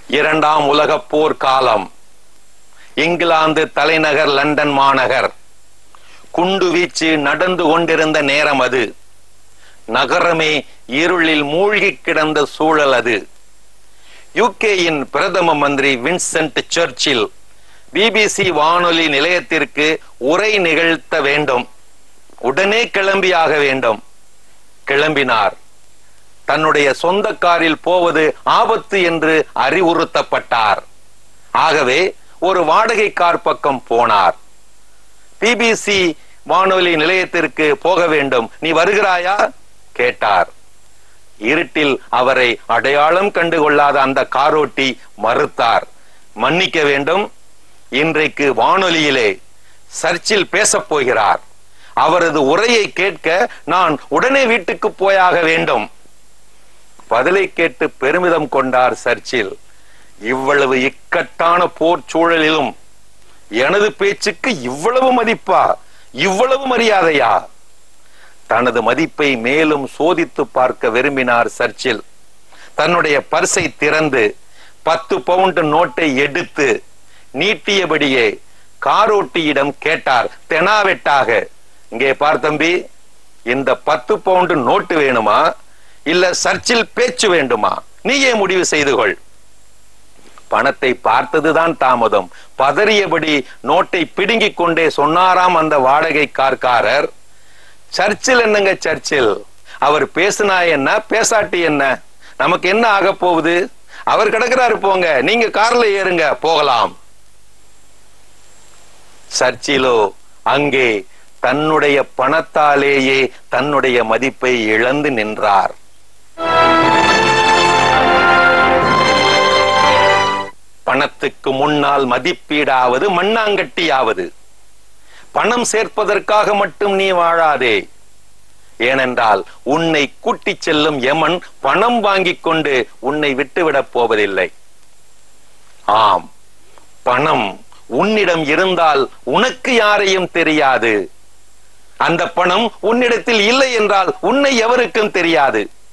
இரண்டாம் உலகப் போர் காலம் இங்கிலாந்து தலைநகர் லண்டன் மாநகர் குண்டு வீச்சு நடந்து கொண்டிருந்த நேரம் அது நகரமே இருளில் மூழ்கி கிடந்த சூழல் அது யுகேயின் பிரதம மந்திரி வின்சென்ட் சர்ச்சில் பிபிசி வானொலி நிலையத்திற்கு உரை நிகழ்த்த வேண்டும் உடனே கிளம்பியாக வேண்டும் கிளம்பினார் தன்னுடைய சொந்த காரில் போவது ஆபத்து என்று அறிவுறுத்தப்பட்டார் ஆகவே ஒரு வாடகை கார் பக்கம் போனார் பிபிசி வானொலி நிலையத்திற்கு போக வேண்டும் நீ வருகிறாயா கேட்டார் இருட்டில் அவரை அடையாளம் கண்டு கொள்ளாத அந்த காரோட்டி மறுத்தார் மன்னிக்க வேண்டும் இன்றைக்கு வானொலியிலே சர்ச்சில் பேசப் போகிறார் அவரது உரையை கேட்க நான் உடனே வீட்டுக்கு போயாக வேண்டும் பதிலை கேட்டு பெருமிதம் கொண்டார் சர்ச்சில் இவ்வளவு இக்கட்டான போர் சூழலிலும் எனது பேச்சுக்கு இவ்வளவு மதிப்பா இவ்வளவு மரியாதையா தனது மதிப்பை மேலும் சோதித்து பார்க்க விரும்பினார் சர்ச்சில் தன்னுடைய பர்சை திறந்து பத்து பவுண்ட் நோட்டை எடுத்து நீட்டியபடியே காரோட்டியிடம் கேட்டார் தெனாவெட்டாக இங்கே பார் தம்பி இந்த பத்து பவுண்ட் நோட்டு வேணுமா இல்ல சர்ச்சில் பேச்சு வேண்டுமா நீயே முடிவு செய்து கொள் பணத்தை பார்த்ததுதான் தாமதம் பதறியபடி நோட்டை பிடுங்கிக் கொண்டே சொன்னாராம் அந்த வாடகை கார்காரர் சர்ச்சில் என்னங்க சர்ச்சில் அவர் பேசினா என்ன பேசாட்டி என்ன நமக்கு என்ன ஆக போகுது அவர் கிடக்குறாரு போங்க நீங்க கார்ல ஏறுங்க போகலாம் சர்ச்சிலோ அங்கே தன்னுடைய பணத்தாலேயே தன்னுடைய மதிப்பை இழந்து நின்றார் பணத்துக்கு முன்னால் மதிப்பீடாவது மண்ணாங்கட்டியாவது பணம் சேர்ப்பதற்காக மட்டும் நீ வாழாதே ஏனென்றால் உன்னை கூட்டிச் செல்லும் யமன் பணம் வாங்கிக் கொண்டு உன்னை விட்டுவிடப் போவதில்லை ஆம் பணம் உன்னிடம் இருந்தால் உனக்கு யாரையும் தெரியாது அந்த பணம் உன்னிடத்தில் இல்லை என்றால் உன்னை எவருக்கும் தெரியாது